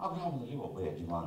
ಆ ಗ್ರಾಮದಲ್ಲಿ ಒಬ್ಬ ಯಜಮಾನ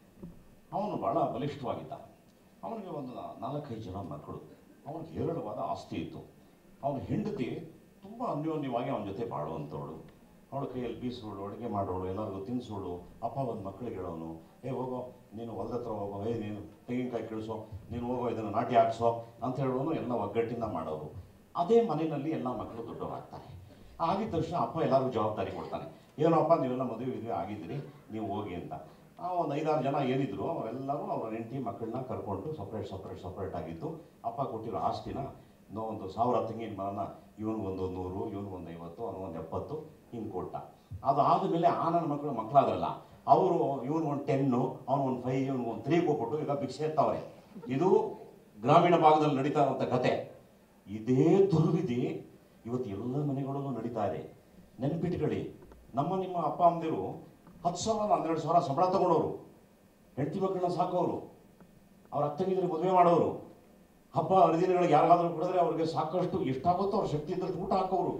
ಅವನು ಬಹಳ ಬಲಿಷ್ಠವಾಗಿದ್ದ ಅವನಿಗೆ ಒಂದು ನಾಲ್ಕೈದು ಜನ ಮಕ್ಕಳು ಅವನಿಗೆ ಹೇರಳವಾದ ಆಸ್ತಿ ಇತ್ತು ಅವನ ಹೆಂಡತಿ ತುಂಬ ಅನ್ಯೋನ್ಯವಾಗಿ ಅವನ ಜೊತೆ ಬಾಳುವಂಥವಳು ಅವಳ ಕೈಯಲ್ಲಿ ಬೀಸೋಳು ಅಡುಗೆ ಮಾಡೋಳು ಎಲ್ಲರಿಗೂ ತಿನ್ನಿಸೋಳು ಅಪ್ಪ ಒಂದು ಮಕ್ಕಳಿಗೆ ಹೇಳೋನು ಏ ಹೋಗೋ ನೀನು ಹೊಲದ ಹತ್ರ ಹೋಗೋ ಏ ನೀನು ತೆಂಗಿನಕಾಯಿ ಕಿಳಿಸೋ ನೀನು ಹೋಗೋ ಇದನ್ನು ನಾಟಿ ಹಾಕ್ಸೋ ಅಂತ ಹೇಳೋನು ಎಲ್ಲ ಒಗ್ಗಟ್ಟಿಂದ ಮಾಡೋರು ಅದೇ ಮನೆಯಲ್ಲಿ ಎಲ್ಲ ಮಕ್ಕಳು ದೊಡ್ಡವರಾಗ್ತಾರೆ ಆಗಿದ ತಕ್ಷಣ ಅಪ್ಪ ಎಲ್ಲರಿಗೂ ಜವಾಬ್ದಾರಿ ಕೊಡ್ತಾನೆ ಏನಪ್ಪ ನೀವೆಲ್ಲ ಮದುವೆ ಇದುವೆ ಆಗಿದ್ದೀರಿ ನೀವು ಹೋಗಿ ಅಂತ ಆ ಒಂದು ಐದಾರು ಜನ ಏನಿದ್ರು ಅವರೆಲ್ಲರೂ ಅವ್ರ ಹೆಂಡತಿ ಮಕ್ಕಳನ್ನ ಕರ್ಕೊಂಡು ಸಪ್ರೇಟ್ ಸಪ್ರೇಟ್ ಸಪ್ರೇಟ್ ಆಗಿದ್ದು ಅಪ್ಪ ಕೊಟ್ಟಿರೋ ಆಸ್ತಿನ ನೋ ಒಂದು ಸಾವಿರ ತೆಂಗಿನ ಮರನ ಇವನಿಗೊಂದು ನೂರು ಇವನಿಗೊಂದು ಐವತ್ತು ಅವನಿಗೊಂದು ಎಪ್ಪತ್ತು ಹಿಂಗೆ ಕೊಟ್ಟ ಅದು ಆದಮೇಲೆ ಆ ನನ್ನ ಮಕ್ಕಳು ಮಕ್ಕಳಾದ್ರಲ್ಲ ಅವರು ಇವನಿಗೊಂದು ಟೆನ್ನು ಅವನಿಗೊಂದು ಫೈವ್ ಇವನಿಗೊಂದು ತ್ರೀ ಕೊಟ್ಬಿಟ್ಟು ಈಗ ಭಿಕ್ಷೆ ಎತ್ತವ್ರೆ ಇದು ಗ್ರಾಮೀಣ ಭಾಗದಲ್ಲಿ ನಡೀತಾ ಇರುವಂಥ ಕತೆ ಇದೇ ದುರ್ವಿಧಿ ಇವತ್ತು ಎಲ್ಲ ಮನೆಗಳಲ್ಲೂ ನಡೀತಾ ಇದೆ ನೆನ್ಪಿಟ್ಕೊಳ್ಳಿ ನಮ್ಮ ನಿಮ್ಮ ಅಪ್ಪ ಅಮ್ಮದಿರು ಹತ್ತು ಸಾವಿರ ಹನ್ನೆರಡು ಸಾವಿರ ಸಂಬಳ ತಗೊಂಡವರು ಹೆಂಡತಿ ಮಕ್ಕಳನ್ನ ಸಾಕೋರು ಅವ್ರ ಅತ್ತಂಗಿದ್ರೆ ಮದುವೆ ಮಾಡೋರು ಹಬ್ಬ ಹರಿದಿನಗಳಿಗೆ ಯಾರಿಗಾದ್ರೂ ಕೊಡಿದ್ರೆ ಅವ್ರಿಗೆ ಸಾಕಷ್ಟು ಎಷ್ಟಾಗುತ್ತೋ ಅವ್ರ ಶಕ್ತಿ ಇದ್ದಷ್ಟು ಊಟ ಹಾಕೋರು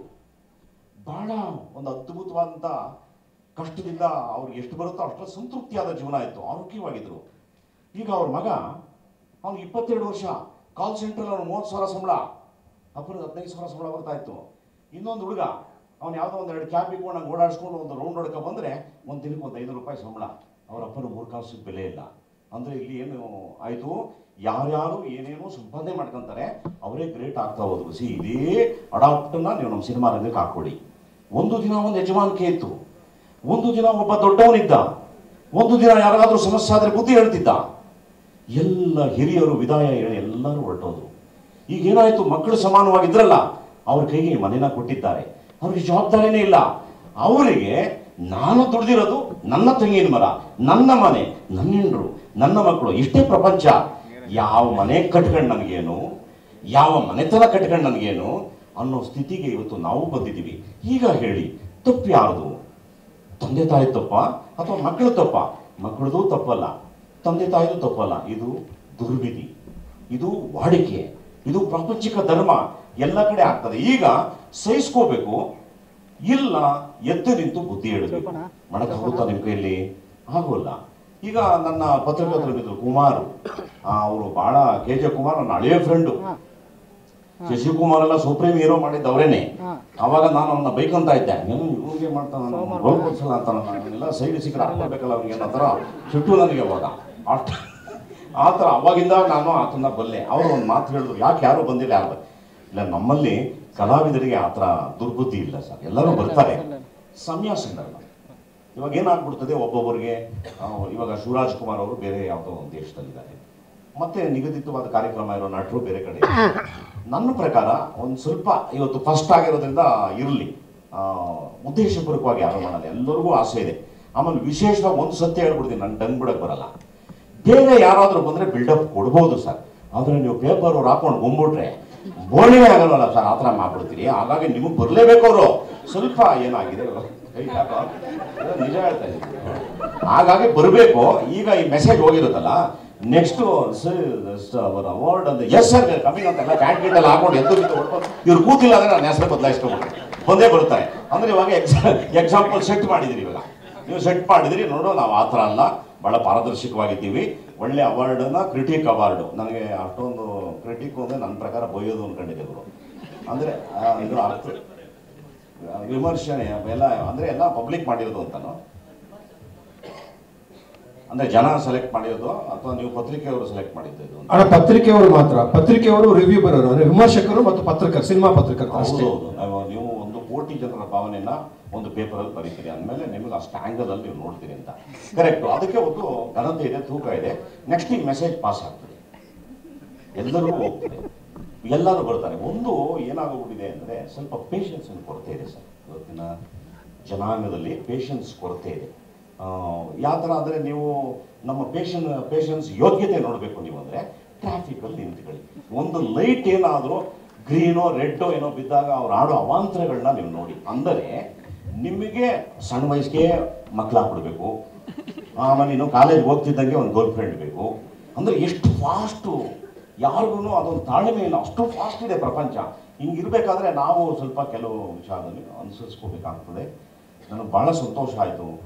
ಬಹಳ ಒಂದು ಅದ್ಭುತವಾದಂಥ ಕಷ್ಟದಿಂದ ಅವ್ರಿಗೆ ಎಷ್ಟು ಬರುತ್ತೋ ಅಷ್ಟು ಸಂತೃಪ್ತಿಯಾದ ಜೀವನ ಇತ್ತು ಆರೋಗ್ಯವಾಗಿದ್ರು ಈಗ ಅವ್ರ ಮಗ ಅವ್ನಿಗೆ ಇಪ್ಪತ್ತೆರಡು ವರ್ಷ ಕಾಲ್ ಸೆಂಟ್ರಲ್ಲಿ ಅವ್ನು ಮೂವತ್ತು ಸಾವಿರ ಸಂಬಳ ಅಪ್ಪನಿಗೆ ಹದಿನೈದು ಸಾವಿರ ಸಂಬಳ ಬರ್ತಾ ಇತ್ತು ಇನ್ನೊಂದು ಹುಡುಗ ಅವ್ನು ಯಾವುದೋ ಒಂದು ಎರಡು ಕ್ಯಾಬ್ ಇಟ್ಕೊಂಡು ಹಂಗೆ ಓಡಾಡಿಸ್ಕೊಂಡು ಒಂದು ರೌಂಡ್ ಹೊಡ್ಕೊ ಬಂದರೆ ಒಂದು ದಿನಕ್ಕೆ ಒಂದು ಐನೂರು ರೂಪಾಯಿ ಸಂಬಳ ಅವ್ರ ಅಪ್ಪನ ಮೂರು ಕಾಸಿಗೆ ಬೆಲೆ ಇಲ್ಲ ಅಂದರೆ ಇಲ್ಲಿ ಏನು ಆಯಿತು ಯಾರ್ಯಾರು ಏನೇನೋ ಸಂಪಾದನೆ ಮಾಡ್ಕೊಂತಾರೆ ಅವರೇ ಗ್ರೇಟ್ ಆಗ್ತಾ ಹೋದ್ರು ಸಿ ಇದೇ ಅಡಾಪ್ಟನ್ನ ನೀವು ನಮ್ಮ ಸಿನಿಮಾ ರಂಗಕ್ಕೆ ಹಾಕೊಳ್ಳಿ ಒಂದು ದಿನ ಒಂದು ಯಜಮಾನಿಕೆ ಇತ್ತು ಒಂದು ದಿನ ಒಬ್ಬ ದೊಡ್ಡವನಿದ್ದ ಒಂದು ದಿನ ಯಾರಿಗಾದ್ರೂ ಸಮಸ್ಯೆ ಆದರೆ ಬುದ್ಧಿ ಹೇಳ್ತಿದ್ದ ಎಲ್ಲ ಹಿರಿಯರು ವಿದಾಯ ಹೇಳಿ ಎಲ್ಲರೂ ಹೊರಟೋದ್ರು ಈಗ ಏನಾಯ್ತು ಮಕ್ಕಳು ಸಮಾನವಾಗಿದ್ರಲ್ಲ ಅವ್ರ ಕೈಗೆ ಈ ಮನೆನ ಕೊಟ್ಟಿದ್ದಾರೆ ಅವ್ರಿಗೆ ಜವಾಬ್ದಾರಿನೇ ಇಲ್ಲ ಅವರಿಗೆ ನಾನು ದುಡ್ದಿರೋದು ನನ್ನ ತೆಂಗಿನ ಮರ ನನ್ನ ಮನೆ ನನ್ನ ಹೆಂಡ್ರು ನನ್ನ ಮಕ್ಕಳು ಇಷ್ಟೇ ಪ್ರಪಂಚ ಯಾವ ಮನೆ ಕಟ್ಕೊಂಡು ನನಗೇನು ಯಾವ ಮನೆತನ ಕಟ್ಕೊಂಡು ನನಗೇನು ಅನ್ನೋ ಸ್ಥಿತಿಗೆ ಇವತ್ತು ನಾವು ಬಂದಿದ್ದೀವಿ ಈಗ ಹೇಳಿ ತಪ್ಪು ಯಾರ್ದು ತಂದೆ ತಾಯಿ ತಪ್ಪ ಅಥವಾ ಮಕ್ಕಳು ತಪ್ಪ ಮಕ್ಕಳದು ತಪ್ಪಲ್ಲ ತಂದೆ ತಾಯಿದು ತಪ್ಪಲ್ಲ ಇದು ದುರ್ವಿಧಿ ಇದು ವಾಡಿಕೆ ಇದು ಪ್ರಾಪಂಚಿಕ ಧರ್ಮ ಎಲ್ಲ ಕಡೆ ಆಗ್ತದೆ ಈಗ ಸಹಿಸ್ಕೋಬೇಕು ಇಲ್ಲ ಎದ್ದು ನಿಂತು ಬುದ್ಧಿ ಹೇಳಬೇಕು ಮಾಡಕ್ ಆಗುತ್ತಾ ನಿಮ್ಮ ಕೈಯಲ್ಲಿ ಆಗೋಲ್ಲ ಈಗ ನನ್ನ ಪತ್ರಕರ್ತರು ಮಿತ್ರರು ಕುಮಾರ್ ಅವರು ಬಹಳ ಕೆ ಜೆ ಕುಮಾರ್ ನನ್ನ ಹಳೆಯ ಫ್ರೆಂಡು ಶಶಿಕುಮಾರ್ ಎಲ್ಲ ಸುಪ್ರೀಂ ಹೀರೋ ಮಾಡಿದ್ದು ಅವರೇನೆ ಅವಾಗ ನಾನು ಅವನ್ನ ಬೈಕಂತ ಇದ್ದೆ ಏನು ಇವ್ರಿಗೆ ಮಾಡ್ತಾನ ರೋಲ್ ಕೊಡ್ಸಲ್ಲ ಅಂತ ಎಲ್ಲ ಸೈಡ್ ಸಿಕ್ಕರೆ ಹಾಕ್ಕೊಡ್ಬೇಕಲ್ಲ ಅವ್ರಿಗೆ ಅನ್ನೋ ಥರ ಸಿಟ್ಟು ನನಗೆ ಅವಾಗ ಅಷ್ಟು ಆ ಥರ ಅವಾಗಿಂದ ನಾನು ಆತನ ಬಲ್ಲೆ ಅವರು ಒಂದು ಮಾತು ಹೇಳಿದ್ರು ಯಾಕೆ ಯಾರು ಬಂದಿಲ್ಲ ಯಾರು ಬ- ಇಲ್ಲ ನಮ್ಮಲ್ಲಿ ಕಲಾವಿದರಿಗೆ ಆ ಥರ ದುರ್ಬುದ್ಧಿ ಇಲ್ಲ ಸರ್ ಎಲ್ಲರೂ ಬರ್ತಾರೆ ಸಮಯ ಸಿಗಲ್ಲ ಇವಾಗ ಏನಾಗ್ಬಿಡ್ತದೆ ಒಬ್ಬೊಬ್ಬರಿಗೆ ಆ, ಇವಾಗ ಶಿವರಾಜ್ ಕುಮಾರ್ ಅವರು ಬೇರೆ ಯಾವುದೋ ಒಂದು ದೇಶದಲ್ಲಿದ್ದಾರೆ ಮತ್ತೆ ನಿಗದಿತವಾದ ಕಾರ್ಯಕ್ರಮ ಇರೋ ನಟರು ಬೇರೆ ಕಡೆ ಇದ್ದಾರೆ. ನನ್ನ ಪ್ರಕಾರ ಒಂದು ಸ್ವಲ್ಪ ಇವತ್ತು ಫಸ್ಟ್ ಆಗಿರೋದ್ರಿಂದ ಇರಲಿ ಉದ್ದೇಶಪೂರ್ವಕವಾಗಿ ಯಾರು ಮಾಡಲ್ಲ ಎಲ್ಲರಿಗೂ ಆಸೆ ಇದೆ ಆಮೇಲೆ ವಿಶೇಷವಾಗಿ ಒಂದು ಸತ್ಯ ಹೇಳ್ಬಿಡ್ತೀನಿ ನಾನು ಡಂಗ್ ಬಿಡಕ್ ಬರಲ್ಲ ಬೇರೆ ಯಾರಾದರೂ ಬಂದ್ರೆ ಬಿಲ್ಡಪ್ ಕೊಡ್ಬೋದು ಸರ್ ಆದ್ರೆ ನೀವು ಪೇಪರ್ ಅವ್ರು ಹಾಕೊಂಡು ಬಂದ್ಬಿಟ್ರೆ ಬೋರ್ಡಿಗೆ ಆಗಲ್ವಲ್ಲ ಸರ್ ಆ ಥರ ಮಾಡ್ಬಿಡ್ತೀರಿ ಹಾಗಾಗಿ ನಿಮಗೆ ಬರಲೇಬೇಕು ಅವರು ಸ್ವಲ್ಪ ಏನಾಗಿದೆ ಕೈ ಯಾಕೋ? ಅದು ನಿಜ ಹೇಳ್ತಾ ಇದ್ದೀನಿ ಹಾಗಾಗಿ ಬರಬೇಕು ಈಗ ಈ ಮೆಸೇಜ್ ಹೋಗಿರುತ್ತಲ್ಲ ನೆಕ್ಸ್ಟ್ ಅವರ ಅವಾರ್ಡ್ ಅಂತ ಎಸ್ ಸರ್ ಕಮ್ಮಿಂಗ್ ಅಂತೆಲ್ಲ ಪ್ಯಾಂಟ್ ಗೀಟ್ ಎಲ್ಲ ಹಾಕೊಂಡು ಎದ್ದು ಬಿದ್ದು ಹೊಡ್ಕೊಂಡು ಇವ್ರು ಕೂತಿಲ್ಲ ಅಂದ್ರೆ ನಾನು ಹೆಸರು ಬದಲಾಯಿಸ್ಕೊಂಡ್ಬಿಡ್ತೀನಿ ಬಂದೇ ಬರ್ತಾರೆ ಅಂದ್ರೆ ಇವಾಗ ಎಕ್ಸಾಂಪಲ್ ಸೆಟ್ ಮಾಡಿದಿರಿ ಇವಾಗ ನೀವು ಸೆಟ್ ಮಾಡಿದಿರಿ ನೋಡು ನಾವು ಆ ಥರ ಅಲ್ಲ ಭಾಳ ಪಾರದರ್ಶಕವಾಗಿದ್ದೀವಿ ಒಳ್ಳೆ ಅವಾರ್ಡನ್ನ ಕ್ರಿಟಿಕ್ ಅವಾರ್ಡು ನನಗೆ ಅಷ್ಟೊಂದು ಕ್ರಿಟಿಕ್ ಅಂದರೆ ನನ್ನ ಪ್ರಕಾರ ಬೈಯೋದು ಅನ್ಕೊಂಡಿದ್ದೆ ಗುರು ಅಂದರೆ ಇದು ಅರ್ಥ ವಿಮರ್ಶನೆ ಎಲ್ಲ ಅಂದರೆ ಎಲ್ಲ ಪಬ್ಲಿಕ್ ಮಾಡಿರೋದು ಅಂತಾನು ಅಂದರೆ ಜನ ಸೆಲೆಕ್ಟ್ ಮಾಡಿರೋದು ಅಥವಾ ನೀವು ಪತ್ರಿಕೆಯವರು ಸೆಲೆಕ್ಟ್ ಮಾಡಿದ್ದು ಇದು ಅಂತ? ಅಣ್ಣ ಪತ್ರಿಕೆಯವರು ಮಾತ್ರ ಪತ್ರಿಕೆಯವರು ರಿವ್ಯೂ ಬರೋರು ಅಂದ್ರೆ ವಿಮರ್ಶಕರು ಮತ್ತು ಪತ್ರಕರ್ತರು ಸಿನಿಮಾ ಪತ್ರಕರ್ತರು ಅಷ್ಟೇ ಹೌದು ನಾವು ನೀವು ಒಂದು ಕೋಟಿ ಜನರ ಭಾವನೆಯನ್ನ ಒಂದು ಪೇಪರಲ್ಲಿ ಬರೀತೀರಿ ಅಂದಮೇಲೆ ನಿಮಗೆ ಅಷ್ಟು ಆ್ಯಂಗಲಲ್ಲಿ ನೀವು ನೋಡ್ತೀರಿ ಅಂತ ಕರೆಕ್ಟು ಅದಕ್ಕೆ ಒಂದು ಘನತೆ ಇದೆ ತೂಕ ಇದೆ ನೆಕ್ಸ್ಟ್ ಈ ಮೆಸೇಜ್ ಪಾಸ್ ಆಗ್ತದೆ ಎಲ್ಲರಿಗೂ ಹೋಗ್ತದೆ ಎಲ್ಲರೂ ಬರ್ತಾರೆ ಒಂದು ಏನಾಗೋಗ್ಬಿಟ್ಟಿದೆ ಅಂದರೆ ಸ್ವಲ್ಪ ಪೇಷನ್ಸ್ ಕೊರತೆ ಇದೆ ಸರ್ ಇವತ್ತಿನ ಜನಾಂಗದಲ್ಲಿ ಪೇಷನ್ಸ್ ಕೊರತೆ ಇದೆ ಯಾವ ಥರ ಅಂದರೆ ನೀವು ನಮ್ಮ ಪೇಷನ್ ಪೇಷನ್ಸ್ ಯೋಗ್ಯತೆ ನೋಡಬೇಕು ನೀವು ಅಂದರೆ ಟ್ರಾಫಿಕಲ್ಲಿ ನಿಂತ್ಕೊಳ್ಳಿ ಒಂದು ಲೈಟ್ ಏನಾದರೂ ಗ್ರೀನೋ ರೆಡ್ಡೋ ಏನೋ ಬಿದ್ದಾಗ ಅವ್ರು ಆಡೋ ಅವಾಂತರಗಳನ್ನ ನೀವು ನೋಡಿ ಅಂದರೆ ನಿಮಗೆ ಸಣ್ಣ ವಯಸ್ಸಿಗೆ ಮಕ್ಕಳಾಗ್ಬಿಡ್ಬೇಕು ಆಮೇಲೆ ನೀನು ಕಾಲೇಜ್ಗೆ ಹೋಗ್ತಿದ್ದಂಗೆ ಒಂದು ಗರ್ಲ್ ಫ್ರೆಂಡ್ ಬೇಕು ಅಂದರೆ ಎಷ್ಟು ಫಾಸ್ಟು ಯಾರಿಗೂ ಅದೊಂದು ತಾಳ್ಮೆ ಇಲ್ಲ ಅಷ್ಟು ಫಾಸ್ಟ್ ಇದೆ ಪ್ರಪಂಚ ಹಿಂಗಿರ್ಬೇಕಾದ್ರೆ ನಾವು ಸ್ವಲ್ಪ ಕೆಲವು ವಿಚಾರದಲ್ಲಿ ಅನುಸರಿಸ್ಕೋಬೇಕಾಗ್ತದೆ ನನಗೆ ಭಾಳ ಸಂತೋಷ ಆಯಿತು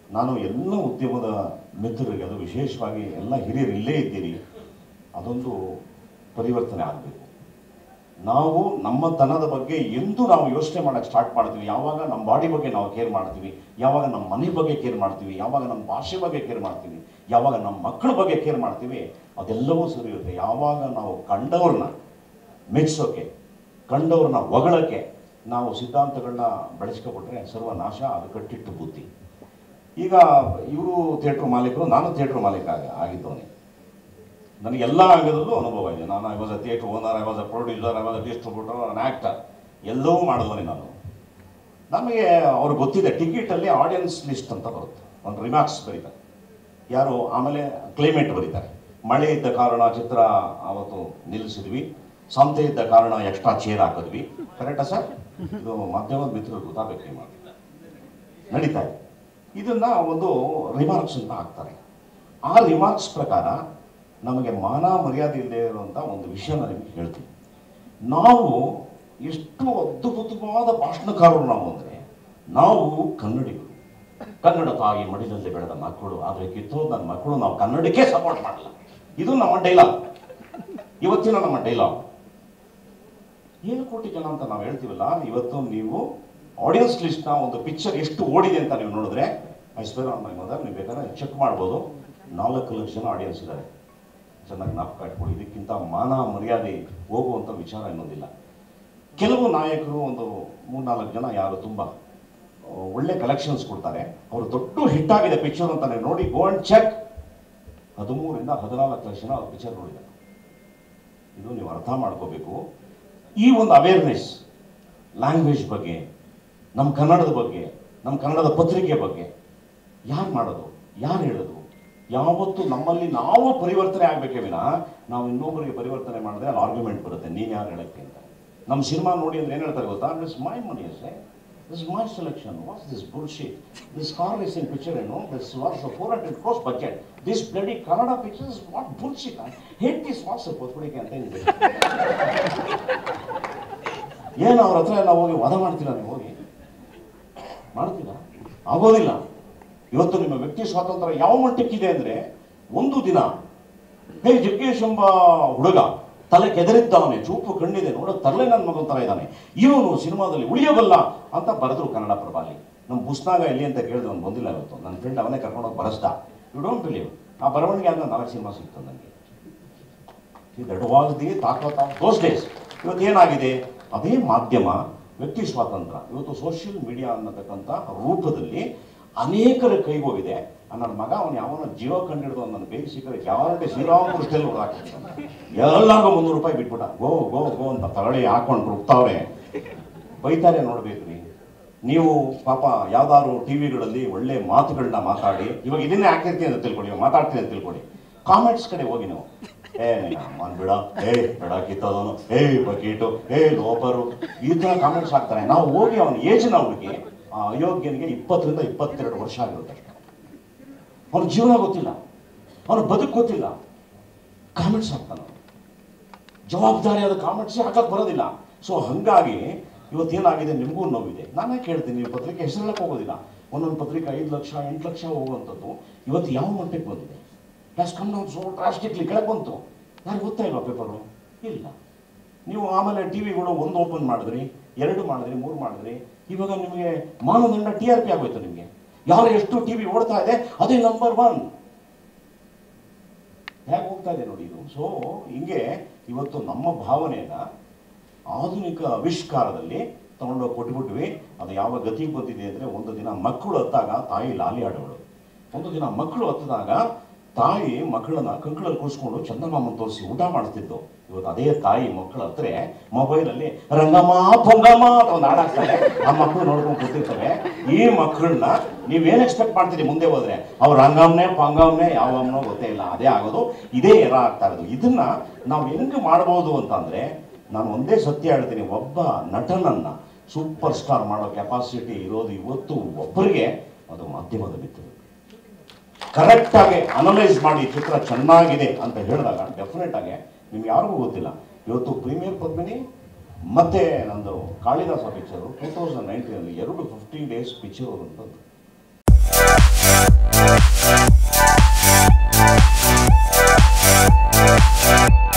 ನಾನು ಎಲ್ಲ ಉದ್ಯಮದ ಮಿತ್ರರಿಗೆ ಅದು ವಿಶೇಷವಾಗಿ ಎಲ್ಲ ಹಿರಿಯರು ಇಲ್ಲೇ ಇದ್ದೀರಿ ಅದೊಂದು ಪರಿವರ್ತನೆ ಆಗಬೇಕು ನಾವು ನಮ್ಮ ತನದ ಬಗ್ಗೆ ಎಂದು ನಾವು ಯೋಚನೆ ಮಾಡೋಕ್ಕೆ ಸ್ಟಾರ್ಟ್ ಮಾಡ್ತೀವಿ ಯಾವಾಗ ನಮ್ಮ ಬಾಡಿ ಬಗ್ಗೆ ನಾವು ಕೇರ್ ಮಾಡ್ತೀವಿ ಯಾವಾಗ ನಮ್ಮ ಮನೆ ಬಗ್ಗೆ ಕೇರ್ ಮಾಡ್ತೀವಿ ಯಾವಾಗ ನಮ್ಮ ಭಾಷೆ ಬಗ್ಗೆ ಕೇರ್ ಮಾಡ್ತೀವಿ ಯಾವಾಗ ನಮ್ಮ ಮಕ್ಕಳ ಬಗ್ಗೆ ಕೇರ್ ಮಾಡ್ತೀವಿ ಅದೆಲ್ಲವೂ ಸರಿ ಇರುತ್ತೆ ಯಾವಾಗ ನಾವು ಕಂಡವ್ರನ್ನ ಮೆಚ್ಚೋಕೆ ಕಂಡವ್ರನ್ನ ಹೊಗಳಕ್ಕೆ ನಾವು ಸಿದ್ಧಾಂತಗಳನ್ನ ಬೆಳೆಸ್ಕೊಬಿಟ್ರೆ ಸರ್ವನಾಶ ಅದು ಕಟ್ಟಿಟ್ಟು ಬುದ್ಧಿ ಈಗ ಇವರು ಥಿಯೇಟ್ರ್ ಮಾಲೀಕರು ನಾನು ಥಿಯೇಟ್ರ್ ಮಾಲೀಕ ಆಗ- ಆಗಿದ್ದವನೇ ನನಗೆ ಎಲ್ಲ ಅಂಗದಲ್ಲೂ ಅನುಭವ ಇದೆ ನಾನು I was a theatre owner I was a producer I was a distributor and actor ಎಲ್ಲವೂ ಮಾಡಿದವನೇ ನಾನು ನಮಗೆ ಅವ್ರು ಗೊತ್ತಿದೆ ಟಿಕೆಟಲ್ಲಿ ಆಡಿಯನ್ಸ್ ಲಿಸ್ಟ್ ಅಂತ ಬರುತ್ತೆ ಒಂದು ರಿಮಾರ್ಕ್ಸ್ ಬರೀತಾರೆ ಯಾರು ಆಮೇಲೆ ಕ್ಲೈಮೇಟ್ ಬರೀತಾರೆ ಮಳೆ ಇದ್ದ ಕಾರಣ ಚಿತ್ರ ಅವತ್ತು ನಿಲ್ಲಿಸಿದ್ವಿ ಸಂತೆ ಇದ್ದ ಕಾರಣ ಎಕ್ಸ್ಟ್ರಾ ಚೇರ್ ಹಾಕಿದ್ವಿ ಕರೆಕ್ಟಾ ಸರ್ ಇದು ಮಾಧ್ಯಮದ ಮಿತ್ರರು ಗೊತ್ತಾಗಬೇಕು ಈ ಮಾತು ನಡೀತಾ ಇದೆ ಇದನ್ನ ಒಂದು ರಿಮಾರ್ಕ್ಸ್ ಅಂತ ಹಾಕ್ತಾರೆ ಆ ರಿಮಾರ್ಕ್ಸ್ ಪ್ರಕಾರ ನಮಗೆ ಮಾನ ಮರ್ಯಾದೆ ಇಲ್ಲದೆ ಇರುವಂಥ ಒಂದು ವಿಷಯ ನಾನು ನಿಮಗೆ ಹೇಳ್ತೀನಿ ನಾವು ಎಷ್ಟು ಅದ್ಭುತವಾದ ಭಾಷಣಕಾರರು ನಾವು ಅಂದರೆ ನಾವು ಕನ್ನಡಿಗರು ಕನ್ನಡ ತಾಯಿ ಮಡಿಲಲ್ಲಿ ಬೆಳೆದ ಮಕ್ಕಳು ಆದರೆ ಕಿತ್ತೋದು ನನ್ನ ಮಕ್ಕಳು ನಾವು ಕನ್ನಡಕ್ಕೆ ಸಪೋರ್ಟ್ ಮಾಡಲ್ಲ ಇದು ನಮ್ಮ ಡೈಲಾಗ್ ಇವತ್ತಿನ ನಮ್ಮ ಡೈಲಾಗ್ ಏಳು ಕೋಟಿ ಜನ ಅಂತ ನಾವು ಹೇಳ್ತೀವಲ್ಲ ಇವತ್ತು ನೀವು ಆಡಿಯನ್ಸ್ ಲಿಸ್ಟ್ನ ಒಂದು ಪಿಕ್ಚರ್ ಎಷ್ಟು ಓಡಿದೆ ಅಂತ ನೀವು ನೋಡಿದ್ರೆ ಐಶ್ವರ್ಯ ಮೈ ಮದರ್ ನೀವು ಬೇಕಾದ್ರೆ ಚೆಕ್ ಮಾಡ್ಬೋದು ನಾಲ್ಕು ಲಕ್ಷ ಜನ ಆಡಿಯನ್ಸ್ ಇದ್ದಾರೆ ಚೆನ್ನಾಗಿ ಜ್ಞಾಪಕ ಇಟ್ಕೊಳ್ಳಿ ಇದಕ್ಕಿಂತ ಮಾನ ಮರ್ಯಾದೆ ಹೋಗುವಂಥ ವಿಚಾರ ಇನ್ನೊಂದಿಲ್ಲ ಕೆಲವು ನಾಯಕರು ಒಂದು ಮೂರ್ನಾಲ್ಕು ಜನ ಯಾರು ತುಂಬ ಆ, ಒಳ್ಳೆ ಕಲೆಕ್ಷನ್ಸ್ ಕೊಡ್ತಾರೆ ಅವರು ದೊಡ್ಡ ಹಿಟ್ ಆಗಿದೆ ಪಿಕ್ಚರ್ ಅಂತ ನೀವು ನೋಡಿ ಗೋ ಅಂಡ್ ಚೆಕ್ ಹದಿಮೂರಿಂದ ಹದಿನಾಲ್ಕು ಲಕ್ಷ ಜನ ಅವ್ರ ಪಿಕ್ಚರ್ ನೋಡಿದ್ದಾರೆ ಇದು ನೀವು ಅರ್ಥ ಮಾಡ್ಕೋಬೇಕು ಈ ಒಂದು ಅವೇರ್ನೆಸ್ ಲ್ಯಾಂಗ್ವೇಜ್ ಬಗ್ಗೆ ನಮ್ಮ ಕನ್ನಡದ ಬಗ್ಗೆ ನಮ್ಮ ಕನ್ನಡದ ಪತ್ರಿಕೆ ಬಗ್ಗೆ ಯಾರು ಮಾಡೋದು ಯಾರು ಹೇಳೋದು ಯಾವತ್ತು ನಮ್ಮಲ್ಲಿ ನಾವು ಪರಿವರ್ತನೆ ಆಗಬೇಕೇ ವಿನ ನಾವು ಇನ್ನೊಬ್ಬರಿಗೆ ಪರಿವರ್ತನೆ ಮಾಡಿದ್ರೆ ಅಲ್ಲಿ ಆರ್ಗ್ಯುಮೆಂಟ್ ಬರುತ್ತೆ ನೀನು ಯಾರು ಹೇಳಕ್ಕೆ ಅಂತ ನಮ್ಮ ಸಿನಿಮಾ ನೋಡಿ ಅಂದ್ರೆ ಏನು ಹೇಳ್ತಾರೆ ಗೊತ್ತಾ ದಿಸ್ ಮೈ ಮನಿ ಅಷ್ಟೇ this my selection what's this bullshit this car racing picture ಏನು this what's four hundred crores budget this bloody Kannada pictures what bullshit hate this what's ಕೊತ್ಕೊಡಿಕೆ ಅಂತ ಏನಿದೆ ಏನು ಅವ್ರ ಹತ್ರ ಎಲ್ಲ ಹೋಗಿ ವಧ ಮಾಡ್ತೀರಾ ನೀವು ಹೋಗಿ ಮಾಡ್ತೀರಾ ಆಗೋದಿಲ್ಲ ಇವತ್ತು ನಿಮ್ಮ ವ್ಯಕ್ತಿ ಸ್ವಾತಂತ್ರ್ಯ ಯಾವ ಮಟ್ಟಕ್ಕಿದೆ ಅಂದ್ರೆ ಒಂದು ದಿನ ಹೇ ಜಗ್ಗೇಶ್ ಎಂಬ ಹುಡುಗ ತಲೆ ಕೆದರಿದ್ದವನೇ ಚೂಪು ಕಣ್ಣಿದೆ ನೋಡೋ ತರಲೆ ನನ್ನ ಮಗನ ತರ ಇದ್ದಾನೆ ಇವನು ಸಿನಿಮಾದಲ್ಲಿ ಉಳಿಯಬಲ್ಲ ಅಂತ ಬರೆದ್ರು ಕನ್ನಡ ಪ್ರಭಾಲಿ ನಮ್ಮ ಪುಸ್ತಕ ಎಲ್ಲಿ ಅಂತ ಕೇಳಿದ್ರೆ ಅವ್ನು ಬಂದಿಲ್ಲ ಇವತ್ತು ನನ್ನ ಫ್ರೆಂಡ್ ಅವನೇ ಕರ್ಕೊಂಡೋಗಿ ಬರೆಸ್ದ ಯು ಡೋಂಟ್ ಬಿಲೀವ್ ಆ ಬರವಣಿಗೆ ಆದ ನಾಲ್ಕು ಸಿನಿಮಾ ಸಿಗ್ತದೆ ನನಗೆ ದಟ್ ವಾಸ್ ದಿ ತಾಕತ್ ಆಫ್ ದೋಸ್ ಡೇಸ್ ಇವತ್ತು ಏನಾಗಿದೆ ಅದೇ ಮಾಧ್ಯಮ ವ್ಯಕ್ತಿ ಸ್ವಾತಂತ್ರ್ಯ ಇವತ್ತು ಸೋಷಿಯಲ್ ಮೀಡಿಯಾ ಅನ್ನತಕ್ಕಂಥ ರೂಪದಲ್ಲಿ ಅನೇಕರ ಕೈಗೋಗಿದೆ ನನ್ನ ಮಗ ಅವನು ಯಾವನ ಜೀವ ಕಂಡಿಡ್ದು ನನ್ನ ಬೇಗ ಸಿಕ್ಕರೆ ಗ್ಯಾರಂಟಿ ಶ್ರೀರಾಮಪುರ ಸ್ಟೈಲ್ ಹೊಡೆದಾಕ್ತಾನೆ ಎಲ್ಲರಿಗೂ ಮುನ್ನೂರು ರೂಪಾಯಿ ಬಿಟ್ಬಿಟ್ಟ ಗೋ ಗೋ ಗೋ ಅಂತ ತಗಳಿ ಹಾಕೊಂಡು ರುಬ್ತಾವ್ರೆ ಬೈತಾರೆ ನೋಡ್ಬೇಕ್ರಿ ನೀವು ಪಾಪ ಯಾವ್ದಾದ್ರು ಟಿವಿಗಳಲ್ಲಿ ಒಳ್ಳೆ ಮಾತುಗಳನ್ನ ಮಾತಾಡಿ ಇವಾಗ ಇದನ್ನೇ ಹಾಕಿರ್ತೀನಿ ಅಂತ ತಿಳ್ಕೊಳ್ಳಿ ಇವಾಗ ಮಾತಾಡ್ತೀನಿ ಅಂತ ತಿಳ್ಕೊಳ್ಳಿ ಕಾಮೆಂಟ್ಸ್ ಕಡೆ ಹೋಗಿ ನೀವು ಏ ಮಾನ್ ಬಿಡ ಏ ಬೇಡ ಕಿತ್ತದವನು ಏ ಬಕೀಟು ಏ ಲೋಪರು ಈ ಥರ ಕಾಮೆಂಟ್ಸ್ ಹಾಕ್ತಾರೆ ನಾವು ಹೋಗಿ ಅವನ ಏಜ್ನ ಹುಡುಗಿ ಆ ಅಯೋಗ್ಯನಿಗೆ ಇಪ್ಪತ್ತರಿಂದ ಇಪ್ಪತ್ತೆರಡು ವರ್ಷ ಆಗಿರುತ್ತೆ ಅಷ್ಟೇ ಅವನ ಜೀವನ ಗೊತ್ತಿಲ್ಲ ಅವನ ಬದುಕು ಗೊತ್ತಿಲ್ಲ ಕಾಮೆಂಟ್ಸ್ ಹಾಕ್ತಾನೆ ಅವ್ನು. ಜವಾಬ್ದಾರಿಯಾದ ಕಾಮೆಂಟ್ಸ್ ಹಾಕಕ್ ಬರೋದಿಲ್ಲ ಸೊ ಹಂಗಾಗಿ ಇವತ್ತೇನಾಗಿದೆ ನಿಮಗೂ ನೋವಿದೆ ನಾನೇ ಕೇಳ್ತೀನಿ ನೀವು ಪತ್ರಿಕೆ ಹೆಸರಲ್ಲಕ್ಕೆ ಹೋಗೋದಿಲ್ಲ ಒಂದೊಂದು ಪತ್ರಿಕೆ ಐದು ಲಕ್ಷ ಎಂಟು ಲಕ್ಷ ಹೋಗುವಂಥದ್ದು ಇವತ್ತು ಯಾವ ಮಟ್ಟಕ್ಕೆ ಬಂದಿದೆ plus come down so drastically ಕೆಳಗೆ ಬಂತು ಯಾರು ಗೊತ್ತಾ ಇಲ್ವಾ ಪೇಪರು ಇಲ್ಲ ನೀವು ಆಮೇಲೆ ಟಿ ವಿಗಳು ಒಂದು ಓಪನ್ ಮಾಡಿದ್ರಿ ಎರಡು ಮಾಡಿದ್ರಿ ಮೂರು ಮಾಡಿದ್ರಿ ಇವಾಗ ನಿಮಗೆ ಮಾನದಂಡ ಟಿ ಆರ್ ಪಿ ಆಗೋಯ್ತು ನಿಮಗೆ ಯಾರು ಎಷ್ಟು ಟಿ ವಿ ಓಡ್ತಾ ಇದೆ ಅದೇ ನಂಬರ್ ಒನ್ ಹೇಗೆ ಹೋಗ್ತಾ ಇದೆ ನೋಡಿ ಇದು ಸೊ ಹಿಂಗೆ ಇವತ್ತು ನಮ್ಮ ಭಾವನೆಯನ್ನ ಆಧುನಿಕ ಆವಿಷ್ಕಾರದಲ್ಲಿ ತಗೊಂಡೋಗಿ ಕೊಟ್ಬಿಟ್ವಿ ಅದು ಯಾವ ಗತಿಗೆ ಬಂದಿದೆ ಅಂದರೆ ಒಂದು ದಿನ ಮಕ್ಕಳು ಹತ್ತಾಗ ತಾಯಿ ಲಾಲಿ ಆಡೋಳು ಒಂದು ದಿನ ಮಕ್ಕಳು ಹತ್ತಿದಾಗ ತಾಯಿ ಮಕ್ಕಳನ್ನ ಕಂಕಳಲ್ಲಿ ಕೂರಿಸ್ಕೊಂಡು ಚಂದಮಾಮನ್ ತೋರಿಸಿ ಊಟ ಮಾಡ್ತಿದ್ದು ಇವತ್ತು ಅದೇ ತಾಯಿ ಮಕ್ಕಳ ಹತ್ರ ಮೊಬೈಲಲ್ಲಿ ರಂಗಮ್ಮ ಪೊಂಗಮ್ಮ ಅಂತ ಒಂದು ಹಾಡಾಗ್ತಾರೆ ಆ ಮಕ್ಕಳು ನೋಡ್ಕೊಂಡು ಕೂತಿರ್ತವೆ ಈ ಮಕ್ಕಳನ್ನ ನೀವೇನು ಎಕ್ಸ್ಪೆಕ್ಟ್ ಮಾಡ್ತೀರಿ ಮುಂದೆ ಹೋದ್ರೆ ಅವ್ರು ರಂಗಮ್ನೆ ಪಂಗಮ್ನೆ ಯಾವಮ್ಮನೋ ಗೊತ್ತೇ ಇಲ್ಲ ಅದೇ ಆಗೋದು ಇದೇ ಎರ ಆಗ್ತಾ ಇರೋದು ಇದನ್ನ ನಾವು ಹೆಂಗೆ ಮಾಡ್ಬೋದು ಅಂತಂದ್ರೆ ನಾನು ಒಂದೇ ಸತ್ಯ ಹೇಳ್ತೀನಿ ಒಬ್ಬ ನಟನನ್ನ ಸೂಪರ್ ಸ್ಟಾರ್ ಮಾಡೋ ಕೆಪಾಸಿಟಿ ಇರೋದು ಇವತ್ತು ಒಬ್ಬರಿಗೆ ಅದು ಮಾಧ್ಯಮದ ಮಿತ್ರರು ಕರೆಕ್ಟ್ ಆಗಿ ಅನಲೈಸ್ ಮಾಡಿ ಚಿತ್ರ ಚೆನ್ನಾಗಿದೆ ಅಂತ ಹೇಳಿದಾಗ ಡೆಫಿನೆಟ್ ಆಗಿ ನಿಮ್ಗೆ ಯಾರಿಗೂ ಗೊತ್ತಿಲ್ಲ ಇವತ್ತು ಪ್ರೀಮಿಯರ್ ಪದ್ಮಿನಿ ಮತ್ತೆ ನಂದು ಕಾಳಿದಾಸ ಪಿಕ್ಚರು ಟೂ ತೌಸಂಡ್ ನೈನ್ಟೀನಲ್ಲಿ ಎರಡು ಫಿಫ್ಟೀನ್ ಡೇಸ್ ಪಿಕ್ಚರ್ ಅಂತದ್ದು Thank